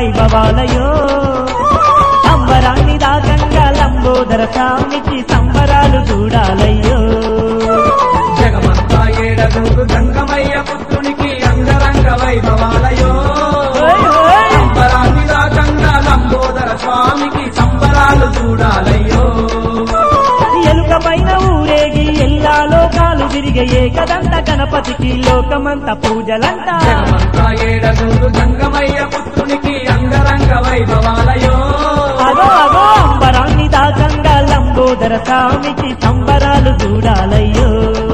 వైభవాలయో సంబరాన్ని దాకంగా లంబోదర స్వామికి సంబరాలు చూడాలయ్యో జగమంతా ఏడగూరు గంగమయ్య పుత్రునికి అంగరంగ వైభవాలయో ఓయ్ ఓయ్. సంబరాన్ని దాకంగా లంబోదర స్వామికి సంబరాలు చూడాలయ్యో ఎలుక పైన ఊరేగి ఎల్లా లోకాలు తిరిగే ఏకదంత గణపతికి లోకమంత పూజలంట జగమంతా ఏడగూరు గంగమయ్య పుత్రునికి అంగరంగ వైభవాలయో అగో అగో అంబరాన్ని దాకంగా లంబోదర స్వామికి సంబరాలు చూడాలయ్యో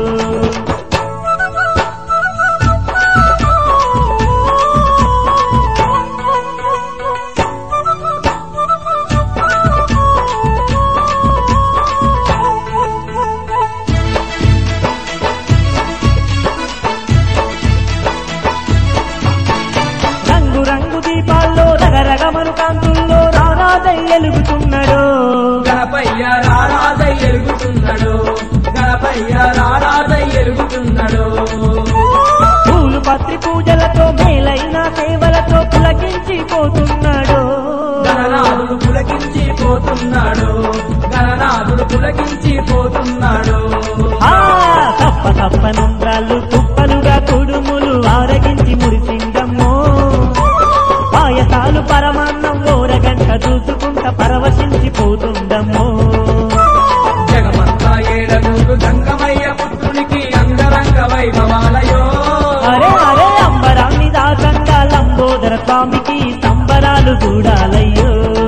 రంగు రంగు దీపాల్లో రగరగమను కాంతుల్లో రారాజై ఎలుగుతున్నాడు గణపయ్య రారాజై ఎరుగుతున్నాడు గణపయ్య రారాజై ఎరుగుతున్నాడు పూలు పత్రి పూజలతో మేలైన సేవలతో పులకించి పోతున్నాడు గణనాథుడు పులకించి పోతున్నాడు గణనాథుడు పులకించి పోతున్నాడు ఆ తప్ప తప్ప నుండ్రాళ్ళు తుప్పలుగా కుడుములు ఆరగించి మురిసింగమ్మో పాయసాలు పరమాన్నం ఓరగంట చూసుకుంట పరవశించి పోతుందమ్మో జగమంతా ఏడనూరు గంగమయ్య పుత్రునికి అంగరంగ వైభవాలయో అరే అరే అంబరాన్ని దాకంగా లంబోదర స్వామికి సంబరాలు చూడాలయ్యో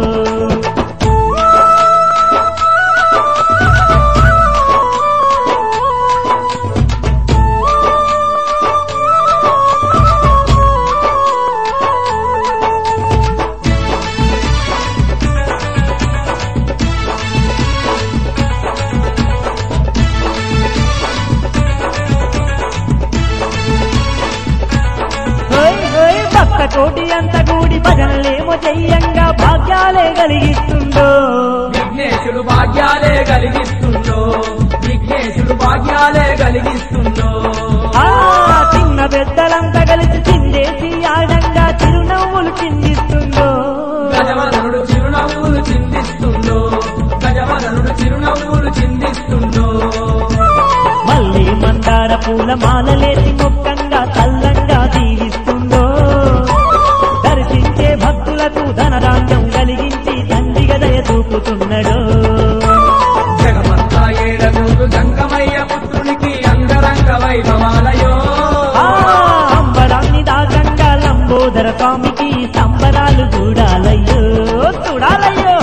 ఓయ్ ఓయ్ భక్త కోటి అంత కూడి భజనలేమో చెయ్యంగా భాగ్యాలే కలిగిస్తుండో విఘ్నేశుడు భాగ్యాలే కలిగిస్తుందో విఘ్నేశుడు భాగ్యాలే కలిగిస్తుందో ఆ చిన్న పెద్దలంతా కలిసి చిందేసి ఆడంగా చిరునవ్వులు చిందిస్తుందో గజవదనుడు చిరునవ్వులు చిందిస్తుందో గజవదనుడు చిరునవ్వులు చిందిస్తుందో మళ్ళీ మందార పూల మాలలేసి మొక్కంగా తల్లంగా దీవిస్తుందో దర్శించే భక్తులకు ధనరాజ్యం కలిగించి తండ్రిగా దయ చూపుతున్నాడు జగమంతా ఏడనూరు గంగమయ్య పుత్రునికి అంగరంగ వైభవాలయో ఆ అంబరాన్ని దాకంగా లంబోదర స్వామికి సంబరాలు చూడాలయ్యో చూడాలయ్యో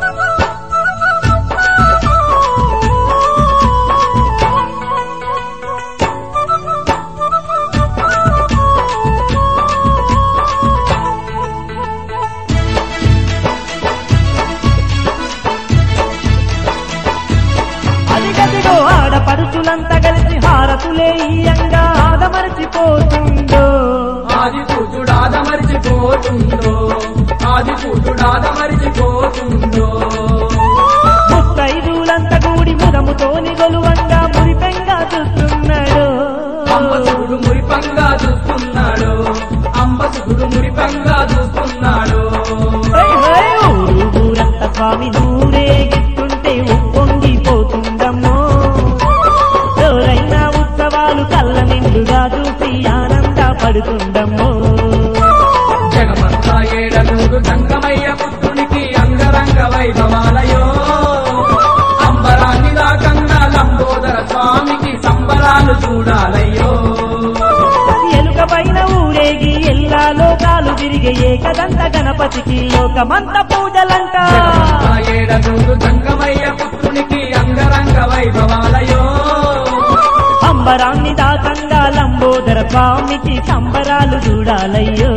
అదిగదిగో ఆడపడుచులంతా కలిసి హారతులే ఇయ్యంగా ఆదమరచిపోతుందో ఆది కూతుడాద మరిచిపోతుందో ఆది కూతుడాద మరిచిపోతుందో ముత్తైదులంతా కూడి ముదముతోని గొలువంగా మురిపెంగా చూస్తున్నాడు అంబసుడు మురిపంగా చూస్తున్నాడు అంబసుడు మురిపంగా చూస్తున్నాడు హై హై ఊరు ఊరంత స్వామి నూరేగిస్తుంటే ఉప్పొంగిపోతుందమ్మో ఎవరైనా ఉత్సవాలు కళ్ళ నిండుగా చూసి ఆనంద పడుతుందమ్మో జగమంతా ఏడనూరు గంగమయ్య పుత్రునికి అంగరంగ వైభవాలయో అంబరాన్ని దాకంగా లంబోదర స్వామికి సంబరాలు చూడాలయ్యో ఎలుక పైన ఊరేగి ఎల్లా లోకాలు తిరిగే ఏకదంత గణపతికి లోకమంత పూజలంట జగమంతా ఏడనూరు గంగమయ్య పుత్రునికి అంగరంగ వైభవాలయో అంబరాన్ని దాకంగా లంబోదర స్వామికి సంబరాలు చూడాలయ్యో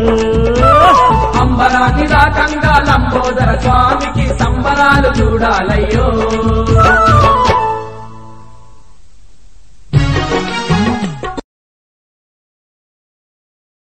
అంబరాన్ని దాకంగా లంబోదర స్వామికి సంబరాలు చూడాలయ్యో